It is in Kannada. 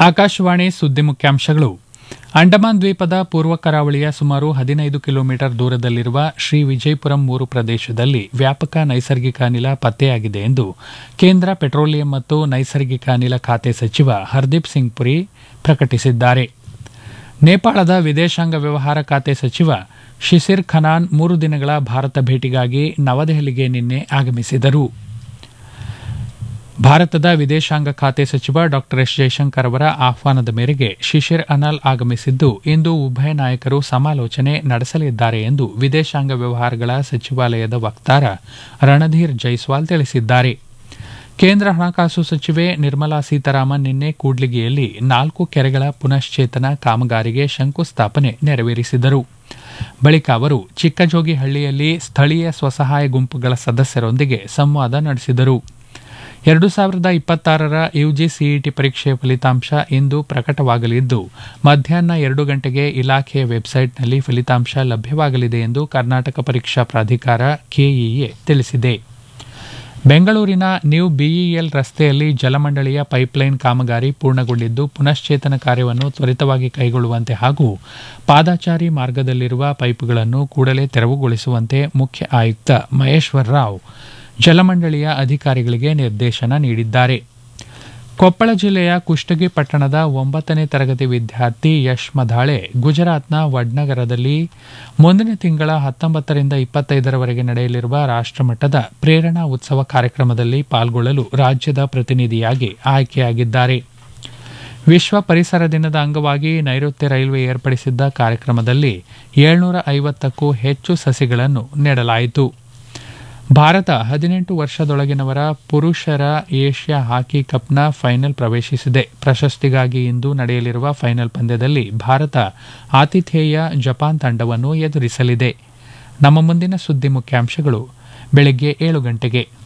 ಆಕಾಶವಾಣಿ ಸುದ್ದಿ ಮುಖ್ಯಾಂಶಗಳು ಅಂಡಮಾನ್ ದ್ವೀಪದ ಪೂರ್ವ ಕರಾವಳಿಯ ಸುಮಾರು ಹದಿನೈದು ಕಿಲೋಮೀಟರ್ ದೂರದಲ್ಲಿರುವ ಶ್ರೀ ವಿಜಯಪುರಂ ಮೂರು ಪ್ರದೇಶದಲ್ಲಿ ವ್ಯಾಪಕ ನೈಸರ್ಗಿಕ ಅನಿಲ ಪತ್ತೆಯಾಗಿದೆ ಎಂದು ಕೇಂದ್ರ ಪೆಟ್ರೋಲಿಯಂ ಮತ್ತು ನೈಸರ್ಗಿಕ ಅನಿಲ ಖಾತೆ ಸಚಿವ ಹರ್ದೀಪ್ ಸಿಂಗ್ ಪುರಿ ಪ್ರಕಟಿಸಿದ್ದಾರೆ ನೇಪಾಳದ ವಿದೇಶಾಂಗ ವ್ಯವಹಾರ ಖಾತೆ ಸಚಿವ ಶಿಸಿರ್ ಖನಾನ್ ಮೂರು ದಿನಗಳ ಭಾರತ ಭೇಟಿಗಾಗಿ ನವದೆಹಲಿಗೆ ನಿನ್ನೆ ಆಗಮಿಸಿದರು ಭಾರತದ ವಿದೇಶಾಂಗ ಖಾತೆ ಸಚಿವ ಡಾ ಎಸ್ ಜೈಶಂಕರ್ ಅವರ ಆಹ್ವಾನದ ಮೇರೆಗೆ ಶಿಶಿರ್ ಅನಲ್ ಆಗಮಿಸಿದ್ದು ಇಂದು ಉಭಯ ನಾಯಕರು ಸಮಾಲೋಚನೆ ನಡೆಸಲಿದ್ದಾರೆ ಎಂದು ವಿದೇಶಾಂಗ ವ್ಯವಹಾರಗಳ ಸಚಿವಾಲಯದ ವಕ್ತಾರ ರಣಧೀರ್ ಜೈಸ್ವಾಲ್ ತಿಳಿಸಿದ್ದಾರೆ ಕೇಂದ್ರ ಹಣಕಾಸು ಸಚಿವೆ ನಿರ್ಮಲಾ ಸೀತಾರಾಮನ್ ನಿನ್ನೆ ಕೂಡ್ಲಿಗಿಯಲ್ಲಿ ನಾಲ್ಕು ಕೆರೆಗಳ ಪುನಶ್ಚೇತನ ಕಾಮಗಾರಿಗೆ ಶಂಕುಸ್ಥಾಪನೆ ನೆರವೇರಿಸಿದರು ಬಳಿಕ ಅವರು ಚಿಕ್ಕಜೋಗಿಹಳ್ಳಿಯಲ್ಲಿ ಸ್ಥಳೀಯ ಸ್ವಸಹಾಯ ಗುಂಪುಗಳ ಸದಸ್ಯರೊಂದಿಗೆ ಸಂವಾದ ನಡೆಸಿದರು ಎರಡು ಸಾವಿರದ ಇಪ್ಪತ್ತಾರರ ಯುಜಿ ಸಿಇಟಿ ಪರೀಕ್ಷೆಯ ಫಲಿತಾಂಶ ಇಂದು ಪ್ರಕಟವಾಗಲಿದ್ದು ಮಧ್ಯಾಹ್ನ ಎರಡು ಗಂಟೆಗೆ ಇಲಾಖೆಯ ವೆಬ್ಸೈಟ್ನಲ್ಲಿ ಫಲಿತಾಂಶ ಲಭ್ಯವಾಗಲಿದೆ ಎಂದು ಕರ್ನಾಟಕ ಪರೀಕ್ಷಾ ಪ್ರಾಧಿಕಾರ ಕೆಇಎ ತಿಳಿಸಿದೆ ಬೆಂಗಳೂರಿನ ನ್ಯೂ ಬಿಇಎಲ್ ರಸ್ತೆಯಲ್ಲಿ ಜಲಮಂಡಳಿಯ ಪೈಪ್ಲೈನ್ ಕಾಮಗಾರಿ ಪೂರ್ಣಗೊಂಡಿದ್ದು ಪುನಶ್ಚೇತನ ಕಾರ್ಯವನ್ನು ತ್ವರಿತವಾಗಿ ಕೈಗೊಳ್ಳುವಂತೆ ಹಾಗೂ ಪಾದಾಚಾರಿ ಮಾರ್ಗದಲ್ಲಿರುವ ಪೈಪ್ಗಳನ್ನು ಕೂಡಲೇ ತೆರವುಗೊಳಿಸುವಂತೆ ಮುಖ್ಯ ಆಯುಕ್ತ ಮಹೇಶ್ವರ್ ರಾವ್ ಜಲಮಂಡಳಿಯ ಅಧಿಕಾರಿಗಳಿಗೆ ನಿರ್ದೇಶನ ನೀಡಿದ್ದಾರೆ ಕೊಪ್ಪಳ ಜಿಲ್ಲೆಯ ಕುಷ್ಟಗಿ ಪಟ್ಟಣದ ಒಂಬತ್ತನೇ ತರಗತಿ ವಿದ್ಯಾರ್ಥಿ ಯಶ್ ಮಧಾಳೆ ಗುಜರಾತ್ನ ವಡ್ನಗರದಲ್ಲಿ ಮುಂದಿನ ತಿಂಗಳ ಹತ್ತೊಂಬತ್ತರಿಂದ ಇಪ್ಪತ್ತೈದರವರೆಗೆ ನಡೆಯಲಿರುವ ರಾಷ್ಟ್ರಮಟ್ಟದ ಪ್ರೇರಣಾ ಉತ್ಸವ ಕಾರ್ಯಕ್ರಮದಲ್ಲಿ ಪಾಲ್ಗೊಳ್ಳಲು ರಾಜ್ಯದ ಪ್ರತಿನಿಧಿಯಾಗಿ ಆಯ್ಕೆಯಾಗಿದ್ದಾರೆ ವಿಶ್ವ ಪರಿಸರ ದಿನದ ಅಂಗವಾಗಿ ನೈಋತ್ಯ ರೈಲ್ವೆ ಏರ್ಪಡಿಸಿದ್ದ ಕಾರ್ಯಕ್ರಮದಲ್ಲಿ ಏಳ್ನೂರ ಐವತ್ತಕ್ಕೂ ಹೆಚ್ಚು ಸಸಿಗಳನ್ನು ನೆಡಲಾಯಿತು ಭಾರತ ಹದಿನೆಂಟು ವರ್ಷದೊಳಗಿನವರ ಪುರುಷರ ಏಷ್ಯಾ ಹಾಕಿ ಕಪ್ನ ಫೈನಲ್ ಪ್ರವೇಶಿಸಿದೆ ಪ್ರಶಸ್ತಿಗಾಗಿ ಇಂದು ನಡೆಯಲಿರುವ ಫೈನಲ್ ಪಂದ್ಯದಲ್ಲಿ ಭಾರತ ಆತಿಥೇಯ ಜಪಾನ್ ತಂಡವನ್ನು ಎದುರಿಸಲಿದೆ ನಮ್ಮ ಮುಂದಿನ ಸುದ್ದಿ ಮುಖ್ಯಾಂಶಗಳು ಬೆಳಗ್ಗೆ ಏಳು ಗಂಟೆಗೆ